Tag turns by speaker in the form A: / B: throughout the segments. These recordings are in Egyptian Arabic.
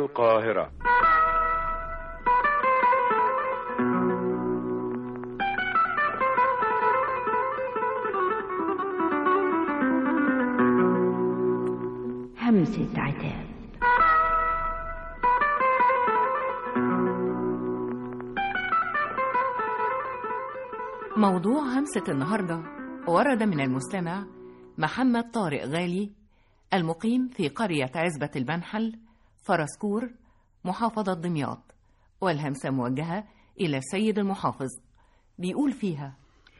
A: القاهرة
B: همسة عتاب
C: موضوع همسة النهاردة ورد من المستمع محمد طارق غالي المقيم في قرية عزبة المنحل فرسكور محافظة دمياط والهمسة موجهة إلى السيد المحافظ بيقول فيها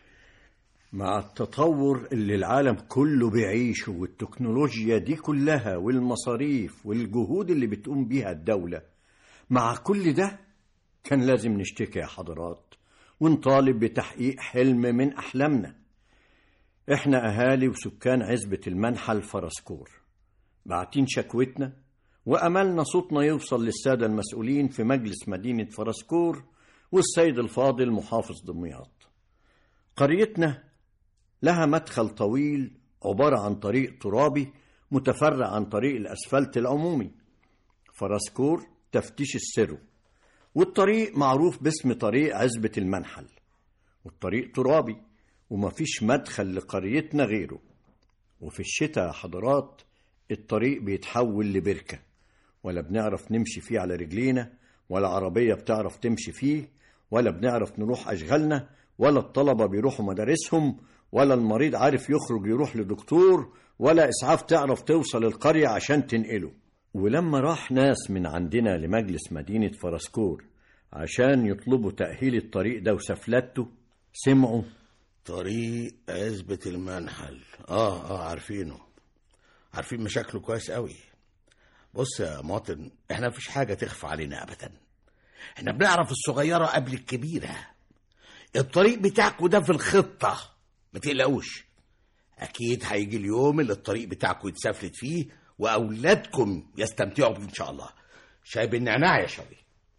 D: مع التطور اللي العالم كله بيعيشه والتكنولوجيا دي كلها والمصاريف والجهود اللي بتقوم بيها الدولة مع كل ده كان لازم نشتكي يا حضرات ونطالب بتحقيق حلم من أحلامنا إحنا أهالي وسكان عزبة المنحل فرسكور باعتين شكوتنا وأملنا صوتنا يوصل للسادة المسؤولين في مجلس مدينة فرسكور والسيد الفاضل محافظ دمياط قريتنا لها مدخل طويل عبارة عن طريق ترابي متفرع عن طريق الأسفلت العمومي فرسكور تفتيش السرو والطريق معروف باسم طريق عزبة المنحل والطريق ترابي ومفيش مدخل لقريتنا غيره وفي الشتاء يا حضرات الطريق بيتحول لبركة ولا بنعرف نمشي فيه على رجلينا ولا عربية بتعرف تمشي فيه ولا بنعرف نروح أشغالنا ولا الطلبة بيروحوا مدارسهم ولا المريض عارف يخرج يروح لدكتور ولا إسعاف تعرف توصل القرية عشان تنقله ولما راح ناس من عندنا لمجلس مدينة فرسكور عشان يطلبوا تأهيل الطريق ده وسفلته سمعوا
E: طريق عزبة المنحل اه اه عارفينه عارفين مشاكله كويس قوي بص يا مواطن احنا مفيش حاجة تخفى علينا ابدا احنا بنعرف الصغيرة قبل الكبيرة الطريق بتاعكوا ده في الخطة ما تقلقوش اكيد هيجي اليوم اللي الطريق بتاعكم يتسفلت فيه واولادكم يستمتعوا بيه ان شاء الله شاي بالنعناع يا شوي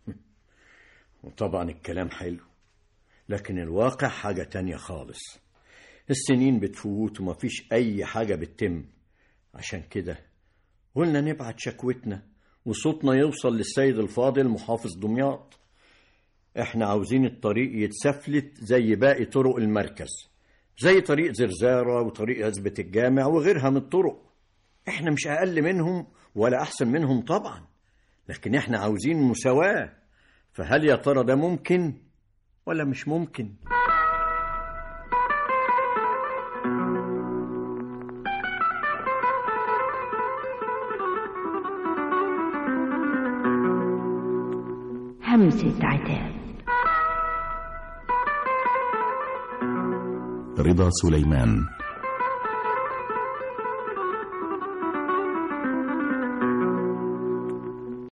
D: وطبعا الكلام حلو لكن الواقع حاجة تانية خالص السنين بتفوت ومفيش أي حاجة بتتم عشان كده قلنا نبعت شكوتنا وصوتنا يوصل للسيد الفاضل محافظ دمياط احنا عاوزين الطريق يتسفلت زي باقي طرق المركز زي طريق زرزارة وطريق عزبة الجامع وغيرها من الطرق احنا مش أقل منهم ولا أحسن منهم طبعا لكن احنا عاوزين مساواة فهل يا ترى ده ممكن ولا مش ممكن
B: همسة عتاب
F: رضا سليمان